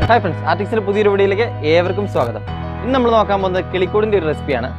Hi friends ആർട്ടിക്സിന്റെ പുതിയൊരു വീഡിയോയിലേക്ക് ഏവർക്കും സ്വാഗതം ഇന്ന് നമ്മൾ നോക്കാൻ പോകുന്നത് കിളിക്കൂടിന്റെ ഒരു റെസിപ്പിയാണ്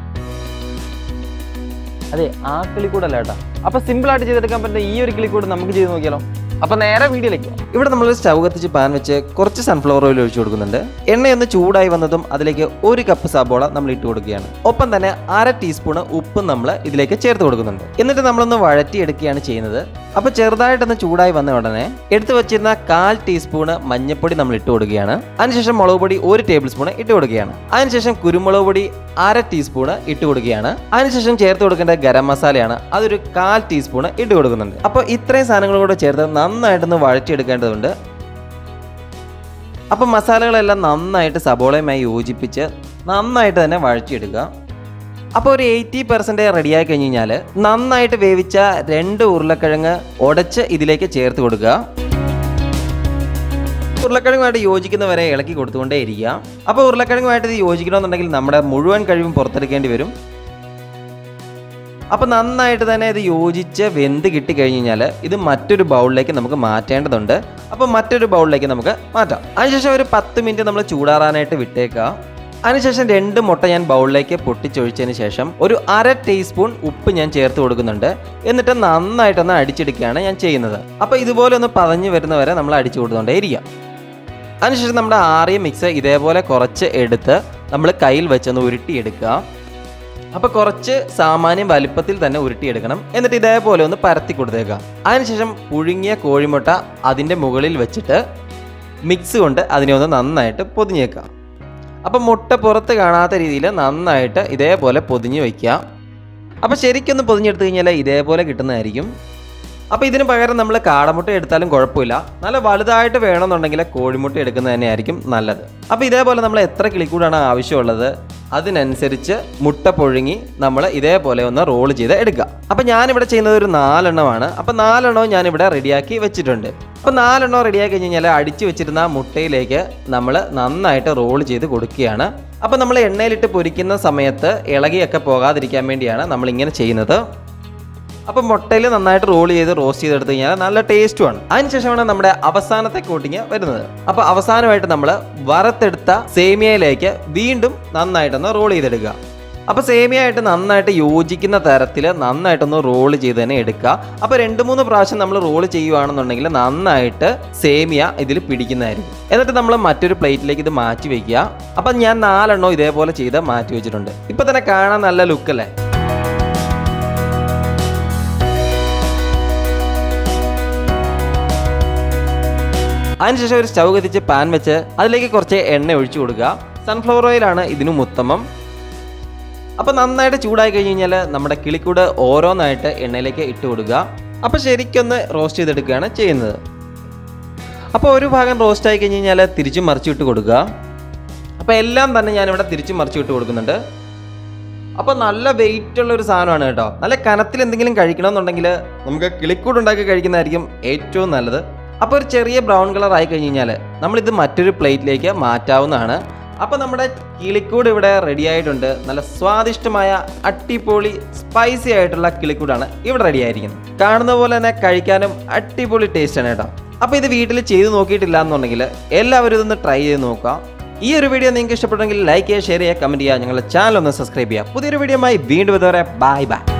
അതെ ആ കിളിക്കൂടല്ല കേട്ടോ അപ്പൊ സിമ്പിൾ ആയിട്ട് ചെയ്തെടുക്കാൻ പറ്റുന്ന ഈ ഒരു കിളിക്കൂട് നമുക്ക് ചെയ്ത് നോക്കിയാലോ അപ്പൊ നേരെ വീഡിയോയിലേക്ക് പോകാം. ഇവിടെ നമ്മൾ സ്റ്റൗ കത്തിച്ച് പാൻ വെച്ച് കുറച്ച് സൺഫ്ലവർ ഓയിൽ ഒഴിച്ചു കൊടുക്കുന്നുണ്ട് എണ്ണയൊന്ന് ചൂടായി വന്നതും അതിലേക്ക് ഒരു കപ്പ് സബോള നമ്മൾ ഇട്ട് കൊടുക്കുകയാണ് ഒപ്പം തന്നെ അര ടീസ്പൂൺ ഉപ്പും നമ്മൾ ഇതിലേക്ക് ചേർത്ത് കൊടുക്കുന്നുണ്ട് എന്നിട്ട് നമ്മളൊന്ന് വഴറ്റിയെടുക്കുകയാണ് ചെയ്യുന്നത് അപ്പോൾ ചെറുതായിട്ടൊന്ന് ചൂടായി വന്ന ഉടനെ എടുത്തു വെച്ചിരുന്ന കാൽ ടീസ്പൂണ് മഞ്ഞൾപ്പൊടി നമ്മൾ ഇട്ട് കൊടുക്കുകയാണ് അതിനുശേഷം മുളക് പൊടി ഒരു ടേബിൾ സ്പൂൺ ഇട്ട് കൊടുക്കുകയാണ് അതിനുശേഷം കുരുമുളക് പൊടി അര ടീസ്പൂണ് ഇട്ട് കൊടുക്കുകയാണ് അതിനുശേഷം ചേർത്ത് കൊടുക്കേണ്ട ഗരം മസാലയാണ് അതൊരു കാൽ ടീസ്പൂണ് ഇട്ട് കൊടുക്കുന്നുണ്ട് അപ്പോൾ ഇത്രയും സാധനങ്ങൾ കൂടെ ചേർത്ത് നന്നായിട്ടൊന്ന് വഴറ്റിയെടുക്കേണ്ടതുണ്ട് അപ്പം മസാലകളെല്ലാം നന്നായിട്ട് സബോളയുമായി യോജിപ്പിച്ച് നന്നായിട്ട് തന്നെ വഴറ്റിയെടുക്കുക അപ്പോൾ ഒരു എയ്റ്റി പെർസെൻറ്റേജ് റെഡിയായി കഴിഞ്ഞ് കഴിഞ്ഞാൽ നന്നായിട്ട് വേവിച്ച രണ്ട് ഉരുളക്കിഴങ്ങ് ഉടച്ച് ഇതിലേക്ക് ചേർത്ത് കൊടുക്കുക ഉരുളക്കിഴങ്ങുമായിട്ട് യോജിക്കുന്ന വരെ ഇളക്കി കൊടുത്തുകൊണ്ടേ ഇരിക്കുക അപ്പോൾ ഉരുളക്കിഴങ്ങുമായിട്ട് ഇത് യോജിക്കണമെന്നുണ്ടെങ്കിൽ നമ്മുടെ മുഴുവൻ കഴിവും പുറത്തെടുക്കേണ്ടി വരും അപ്പോൾ നന്നായിട്ട് തന്നെ ഇത് യോജിച്ച് വെന്ത് കിട്ടി കഴിഞ്ഞ് കഴിഞ്ഞാൽ ഇത് മറ്റൊരു ബൗളിലേക്ക് നമുക്ക് മാറ്റേണ്ടതുണ്ട് അപ്പോൾ മറ്റൊരു ബൗളിലേക്ക് നമുക്ക് മാറ്റാം അതിനുശേഷം ഒരു പത്ത് മിനിറ്റ് നമ്മൾ ചൂടാറാനായിട്ട് വിട്ടേക്കുക അതിനുശേഷം രണ്ട് മുട്ട ഞാൻ ബൗളിലേക്ക് പൊട്ടിച്ചൊഴിച്ചതിന് ശേഷം ഒരു അര ടീസ്പൂൺ ഉപ്പ് ഞാൻ ചേർത്ത് കൊടുക്കുന്നുണ്ട് എന്നിട്ട് നന്നായിട്ടൊന്ന് അടിച്ചെടുക്കുകയാണ് ഞാൻ ചെയ്യുന്നത് അപ്പോൾ ഇതുപോലെ ഒന്ന് പതഞ്ഞ് വരുന്നവരെ നമ്മൾ അടിച്ചു കൊടുത്തുകൊണ്ടേ ഇരിക്കുക അതിനുശേഷം നമ്മുടെ ആറിയ മിക്സ് ഇതേപോലെ കുറച്ച് എടുത്ത് നമ്മൾ കയ്യിൽ വെച്ചൊന്ന് ഉരുട്ടിയെടുക്കുക അപ്പോൾ കുറച്ച് സാമാന്യം വലിപ്പത്തിൽ തന്നെ ഉരുട്ടിയെടുക്കണം എന്നിട്ട് ഇതേപോലെ ഒന്ന് പരത്തി കൊടുത്തേക്കാം അതിനുശേഷം പുഴുങ്ങിയ കോഴിമുട്ട അതിൻ്റെ മുകളിൽ വെച്ചിട്ട് മിക്സ് കൊണ്ട് അതിനെ ഒന്ന് നന്നായിട്ട് പൊതിഞ്ഞേക്കാം അപ്പം മുട്ട പുറത്ത് കാണാത്ത രീതിയിൽ നന്നായിട്ട് ഇതേപോലെ പൊതിഞ്ഞ് വയ്ക്കുക അപ്പോൾ ശരിക്കൊന്ന് പൊതിഞ്ഞെടുത്ത് കഴിഞ്ഞാൽ ഇതേപോലെ കിട്ടുന്നതായിരിക്കും അപ്പോൾ ഇതിന് പകരം നമ്മൾ കാടമുട്ട എടുത്താലും കുഴപ്പമില്ല നല്ല വലുതായിട്ട് വേണമെന്നുണ്ടെങ്കിൽ കോഴിമുട്ട എടുക്കുന്നത് തന്നെയായിരിക്കും നല്ലത് അപ്പോൾ ഇതേപോലെ നമ്മൾ എത്ര കിളിക്കൂടാണ് ആവശ്യമുള്ളത് അതിനനുസരിച്ച് മുട്ട പുഴുങ്ങി നമ്മൾ ഇതേപോലെ ഒന്ന് റോൾ ചെയ്ത് എടുക്കുക അപ്പോൾ ഞാനിവിടെ ചെയ്യുന്നത് ഒരു നാലെണ്ണമാണ് അപ്പോൾ നാലെണ്ണവും ഞാനിവിടെ റെഡിയാക്കി വെച്ചിട്ടുണ്ട് അപ്പോൾ നാലെണ്ണം റെഡിയാക്കി കഴിഞ്ഞ് കഴിഞ്ഞാൽ അടിച്ചു വെച്ചിരുന്ന മുട്ടയിലേക്ക് നമ്മൾ നന്നായിട്ട് റോൾ ചെയ്ത് കൊടുക്കുകയാണ് അപ്പോൾ നമ്മൾ എണ്ണയിലിട്ട് പൊരിക്കുന്ന സമയത്ത് ഇളകിയൊക്കെ പോകാതിരിക്കാൻ വേണ്ടിയാണ് നമ്മളിങ്ങനെ ചെയ്യുന്നത് അപ്പം മുട്ടയിൽ നന്നായിട്ട് റോൾ ചെയ്ത് റോസ്റ്റ് ചെയ്തെടുത്ത് കഴിഞ്ഞാൽ നല്ല ടേസ്റ്റുമാണ് അതിനുശേഷമാണ് നമ്മുടെ അവസാനത്തെ കോട്ടിങ് വരുന്നത് അപ്പോൾ അവസാനമായിട്ട് നമ്മൾ വറുത്തെടുത്ത സേമിയയിലേക്ക് വീണ്ടും നന്നായിട്ടൊന്ന് റോൾ ചെയ്തെടുക്കുക അപ്പോൾ സേമിയയായിട്ട് നന്നായിട്ട് യോജിക്കുന്ന തരത്തിൽ നന്നായിട്ടൊന്ന് റോൾ ചെയ്ത് തന്നെ എടുക്കുക അപ്പോൾ രണ്ട് മൂന്ന് പ്രാവശ്യം നമ്മൾ റോൾ ചെയ്യുവാണെന്നുണ്ടെങ്കിൽ നന്നായിട്ട് സേമിയ ഇതിൽ പിടിക്കുന്നതായിരിക്കും എന്നിട്ട് നമ്മൾ മറ്റൊരു പ്ലേറ്റിലേക്ക് ഇത് മാറ്റി വയ്ക്കുക അപ്പം ഞാൻ നാലെണ്ണോ ഇതേപോലെ ചെയ്ത് മാറ്റി വെച്ചിട്ടുണ്ട് ഇപ്പം തന്നെ കാണാൻ നല്ല ലുക്കല്ലേ അതിനുശേഷം ഒരു സ്റ്റൗ കത്തിച്ച് പാൻ വെച്ച് അതിലേക്ക് കുറച്ച് എണ്ണ ഒഴിച്ചു കൊടുക്കുക സൺഫ്ലവർ ഓയിലാണ് ഇതിനും ഉത്തമം അപ്പോൾ നന്നായിട്ട് ചൂടായി കഴിഞ്ഞ് കഴിഞ്ഞാൽ നമ്മുടെ കിളിക്കൂട് ഓരോന്നായിട്ട് എണ്ണയിലേക്ക് ഇട്ട് കൊടുക്കുക അപ്പോൾ ശരിക്കൊന്ന് റോസ്റ്റ് ചെയ്തെടുക്കുകയാണ് ചെയ്യുന്നത് അപ്പോൾ ഒരു ഭാഗം റോസ്റ്റ് ആയി കഴിഞ്ഞ് കഴിഞ്ഞാൽ തിരിച്ചും മറിച്ചു ഇട്ട് കൊടുക്കുക അപ്പോൾ എല്ലാം തന്നെ ഞാനിവിടെ തിരിച്ചും മറിച്ചു ഇട്ട് കൊടുക്കുന്നുണ്ട് അപ്പോൾ നല്ല വെയിറ്റ് ഉള്ള ഒരു സാധനമാണ് കേട്ടോ നല്ല കനത്തിൽ എന്തെങ്കിലും കഴിക്കണമെന്നുണ്ടെങ്കിൽ നമുക്ക് കിളിക്കൂട് ഉണ്ടാക്കി കഴിക്കുന്നതായിരിക്കും ഏറ്റവും നല്ലത് അപ്പോൾ ഒരു ചെറിയ ബ്രൗൺ കളർ ആയി കഴിഞ്ഞ് കഴിഞ്ഞാൽ നമ്മളിത് മറ്റൊരു പ്ലേറ്റിലേക്ക് മാറ്റാവുന്നതാണ് അപ്പോൾ നമ്മുടെ കിളിക്കൂട് ഇവിടെ റെഡി ആയിട്ടുണ്ട് നല്ല സ്വാദിഷ്ടമായ അട്ടിപ്പൊളി സ്പൈസി ആയിട്ടുള്ള കിളിക്കൂടാണ് ഇവിടെ റെഡി ആയിരിക്കുന്നത് കാണുന്ന പോലെ തന്നെ കഴിക്കാനും അടിപൊളി ടേസ്റ്റ് ആണ് കേട്ടോ അപ്പോൾ ഇത് വീട്ടിൽ ചെയ്ത് നോക്കിയിട്ടില്ല എന്നുണ്ടെങ്കിൽ എല്ലാവരും ഇതൊന്ന് ട്രൈ ചെയ്ത് നോക്കാം ഈ ഒരു വീഡിയോ നിങ്ങൾക്ക് ഇഷ്ടപ്പെട്ടെങ്കിൽ ലൈക്ക് ചെയ്യുക ഷെയർ ചെയ്യുക കമൻറ്റ് ചെയ്യുക ഞങ്ങളുടെ ചാനൽ ഒന്ന് സബ്സ്ക്രൈബ് ചെയ്യുക പുതിയൊരു വീഡിയോയുമായി വീണ്ടും ഇതുവരെ ബൈ ബൈ